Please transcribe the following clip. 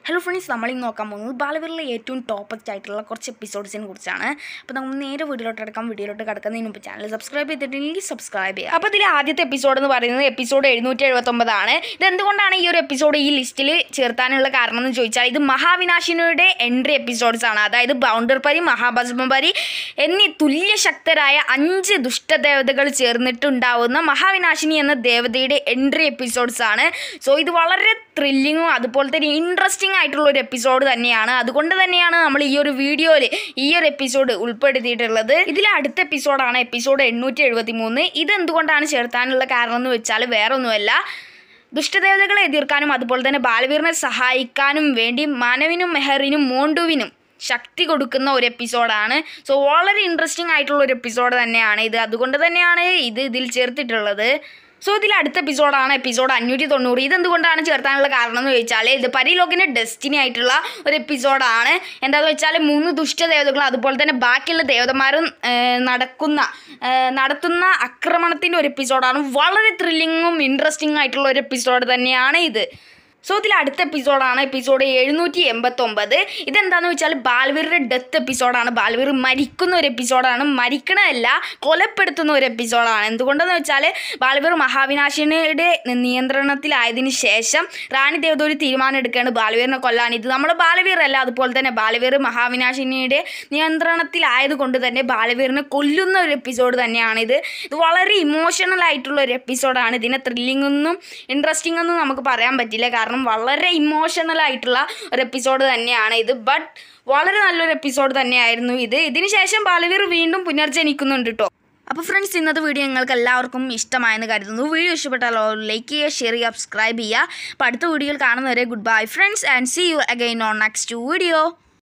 hello friends നമ്മൾ ഇന്ന് നോക്കാൻ പോകുന്നത് ബാലവീറിലെ ഏറ്റവും ടോപ്പസ്റ്റ് ആയിട്ടുള്ള കുറച്ച് എപ്പിസോഡ്സിനെ കുറിച്ചാണ് അപ്പോൾ നമ്മൾ നേരെ വീഡിയോയിലോട്ട് എടുക്കാം വീഡിയോയിലോട്ട് കിടക്കുന്നതിന് മുമ്പ് ചാനൽ സബ്സ്ക്രൈബ് ചെയ്തിട്ടുണ്ടെങ്കിൽ സബ്സ്ക്രൈബ് ചെയ്യുക അപ്പോൾ ഇതിലെ ആദ്യത്തെ എപ്പിസോഡ് എന്ന് പറയുന്നത് എപ്പിസോഡ് എഴുന്നൂറ്റി എഴുപത്തൊമ്പതാണ് ഇത് എന്തുകൊണ്ടാണ് ഈ ഒരു എപ്പിസോഡ് ഈ ലിസ്റ്റിൽ ചേർത്താനുള്ള കാരണം എന്ന് ചോദിച്ചാൽ ഇത് മഹാവിനാശിനിയുടെ എൻട്രി എപ്പിസോഡ്സ് ആണ് അതായത് ബൗണ്ടർപരി മഹാഭസ്മപരി എന്നീ തുല്യശക്തരായ അഞ്ച് ദുഷ്ടദേവതകൾ ചേർന്നിട്ടുണ്ടാവുന്ന മഹാവിനാശിനി എന്ന ദേവതയുടെ എൻട്രി എപ്പിസോഡ്സ് ആണ് സോ ഇത് വളരെ ത്രില്ലിങ്ങും അതുപോലെ തന്നെ ഇൻട്രസ്റ്റിംഗ് ആയിട്ടുള്ള ഒരു എപ്പിസോഡ് തന്നെയാണ് അതുകൊണ്ട് തന്നെയാണ് നമ്മൾ ഈ ഒരു വീഡിയോയിൽ ഈ ഒരു എപ്പിസോഡ് ഉൾപ്പെടുത്തിയിട്ടുള്ളത് ഇതിലെ അടുത്ത എപ്പിസോഡാണ് എപ്പിസോഡ് എണ്ണൂറ്റി എഴുപത്തി മൂന്ന് ഇത് എന്തുകൊണ്ടാണ് ചേർത്താനുള്ള കാരണം എന്ന് വെച്ചാൽ വേറെ ഒന്നുമല്ല ദുഷ്ടദേവതകളെ എതിർക്കാനും അതുപോലെ തന്നെ ബാലവീറിനെ സഹായിക്കാനും വേണ്ടി മാനവിനും മെഹറിനും മോണ്ടുവിനും ശക്തി കൊടുക്കുന്ന ഒരു എപ്പിസോഡാണ് സോ വളരെ ഇൻട്രസ്റ്റിംഗ് ആയിട്ടുള്ള ഒരു എപ്പിസോഡ് തന്നെയാണ് ഇത് അതുകൊണ്ട് തന്നെയാണ് ഇത് ഇതിൽ ചേർത്തിട്ടുള്ളത് സോ ഇതിൽ അടുത്ത എപ്പിസോഡാണ് എപ്പിസോഡ് അഞ്ഞൂറ്റി തൊണ്ണൂറ് ഇതെന്തുകൊണ്ടാണ് ചേർത്താനുള്ള കാരണം എന്ന് ചോദിച്ചാൽ ഇത് പരിലോകിൻ്റെ ഡെസ്റ്റിനി ആയിട്ടുള്ള ഒരു എപ്പിസോഡാണ് എന്താണെന്ന് വെച്ചാൽ മൂന്ന് ദുഷ്ടദേവതകളും അതുപോലെ തന്നെ ബാക്കിയുള്ള ദേവതമാരും ഏർ, നടക്കുന്ന ഏർ, നടത്തുന്ന ആക്രമണത്തിൻ്റെ ഒരു എപ്പിസോഡാണ് വളരെ ത്രില്ലിങ്ങും ഇൻട്രസ്റ്റിംഗ് ആയിട്ടുള്ള ഒരു എപ്പിസോഡ് തന്നെയാണ് ഇത് സോ ഇതിൽ അടുത്ത എപ്പിസോഡാണ് എപ്പിസോഡ് എഴുന്നൂറ്റി എൺപത്തൊമ്പത് ഇതെന്താണെന്ന് വെച്ചാൽ ബാൽവീറിൻ്റെ ഡെത്ത് എപ്പിസോഡാണ് ബാൽവീർ മരിക്കുന്ന ഒരു എപ്പിസോഡാണ് മരിക്കണമല്ല കൊലപ്പെടുത്തുന്ന ഒരു എപ്പിസോഡാണ് എന്തുകൊണ്ടെന്ന് വെച്ചാൽ ബാൽവീർ മഹാവിനാശിനിയുടെ നിയന്ത്രണത്തിലായതിനു ശേഷം റാണി ദേവത ഒരു തീരുമാനം എടുക്കുകയാണ് ബാലവീറിനെ കൊല്ലാൻ ഇത് നമ്മുടെ ബാലവീർ അല്ല അതുപോലെ തന്നെ ബാലവീർ മഹാവിനാശിനിയുടെ നിയന്ത്രണത്തിലായത് കൊണ്ട് തന്നെ ബാലവീറിനെ കൊല്ലുന്ന ഒരു എപ്പിസോഡ് തന്നെയാണിത് ഇത് വളരെ ഇമോഷണൽ ആയിട്ടുള്ള ഒരു എപ്പിസോഡാണ് ഇതിനെ ത്രില്ലിംഗ് ഒന്നും ഇൻട്രസ്റ്റിംഗ് ഒന്നും നമുക്ക് പറയാൻ പറ്റില്ല കാരണം വളരെ ഇമോഷണൽ ആയിട്ടുള്ള ഒരു എപ്പിസോഡ് തന്നെയാണ് ഇത് ബട്ട് വളരെ നല്ലൊരു എപ്പിസോഡ് തന്നെയായിരുന്നു ഇത് ഇതിന് ശേഷം ബാലവീർ വീണ്ടും പുനർജനിക്കുന്നുണ്ട് കേട്ടോ അപ്പോൾ ഫ്രണ്ട്സ് ഇന്നത്തെ വീഡിയോ നിങ്ങൾക്ക് എല്ലാവർക്കും ഇഷ്ടമായെന്ന് കരുതുന്നു വീഡിയോ ഇഷ്ടപ്പെട്ടാലോ ലൈക്ക് ചെയ്യുക ഷെയർ ചെയ്യുക സബ്സ്ക്രൈബ് ചെയ്യുക അപ്പോൾ അടുത്ത വീഡിയോയിൽ കാണുന്നവരെ good bye friends and see you again on next video